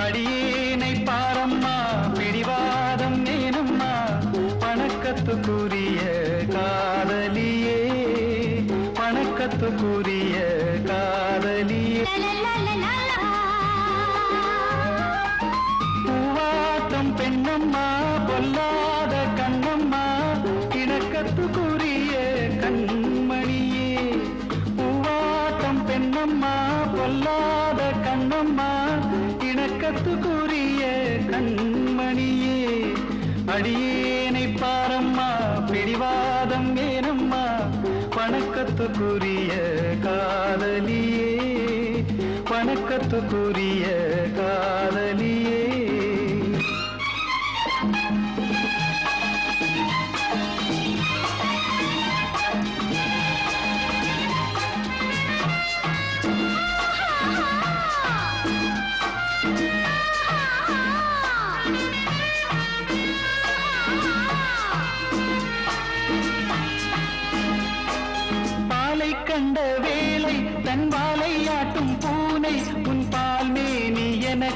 அடியேனை பாரம்மா பிடிவாதம் ஏனம்மா வணக்கத்துக்குரிய காதலியே வணக்கத்துக்குரிய காதலியே பூவாட்டம் பெண்ணம்மா பொல்லாத கண்ணம்மா இணக்கத்துக்குரிய கண்மணியே பூவாட்டம் பெண்ணம்மா பொல்லாத கண்ணம்மா இணக்கத்துக்குரிய கண்மணியே அடியேனை பாரம்மா பிடிவாதம் ஏனம்மா வணக்கத்துக்குரிய காதலியே வணக்கத்துக்குரிய காதலியே பாலை கண்ட வேளை தன் வாலையாட்டும் பூனை உன் பால் மேனி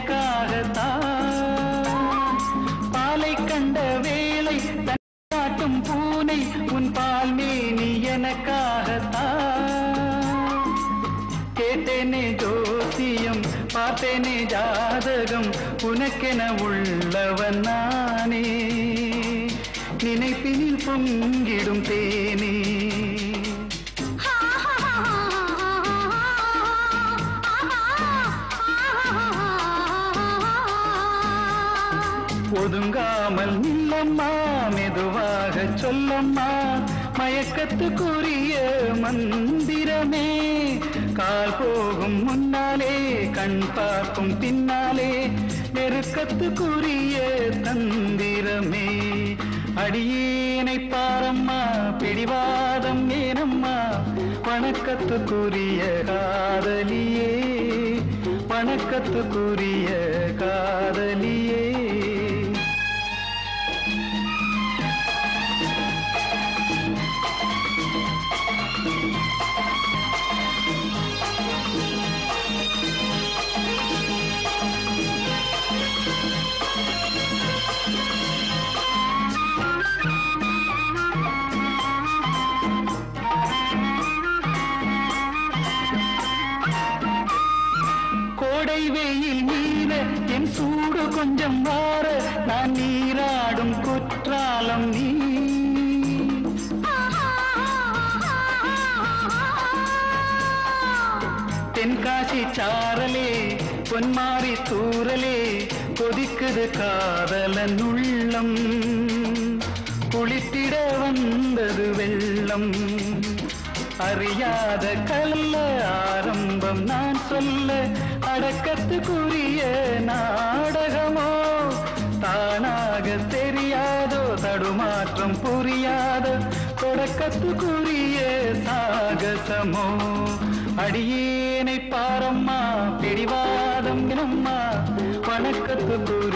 எனக்காகத்தான் பாலை கண்ட வேளை தன் ஆட்டும் பூனை உன் பால் மேனி எனக்காகத்தான் கேட்டேனே ஜோசியம் பார்த்தேனே ஜாதகம் உனக்கென உள்ளவன் நானே நினைப்பினில் பொங்கிடும் தேனே ஒதுங்காமல் நில்லம்மா மெதுவாக சொல்லம்மா மயக்கத்துக்குரிய மந்திரமே கால் போகும் முன்னாலே கண் பார்க்கும் பின்னாலே நெருக்கத்துக்குரிய தந்திரமே அடியேனை பாரம்மா பிடிவாதம் ஏனம்மா வணக்கத்துக்குரிய காதலியே வணக்கத்துக்குரிய காதலியே கோடை வெயில் மீற என் சூடு கொஞ்சம் வார நான் நீராடும் குற்றாலம் நீ தென்காசி சாரலே பொன்மாரி தூரலே கொதிக்குது காதலன் உள்ளம் குளித்திட வந்தது வெள்ளம் அறியாத கல்ல ஆரம்பம் நான் சொல்ல அடக்கத்துக்குரிய நாடகமோ தானாக தெரியாதோ தடுமாற்றம் புரியாதோ தொடக்கத்துக்குரிய சாகசமோ அடியேனை பாரம்மா பிடிவாதம் என்னம்மா வணக்கத்துக்குரிய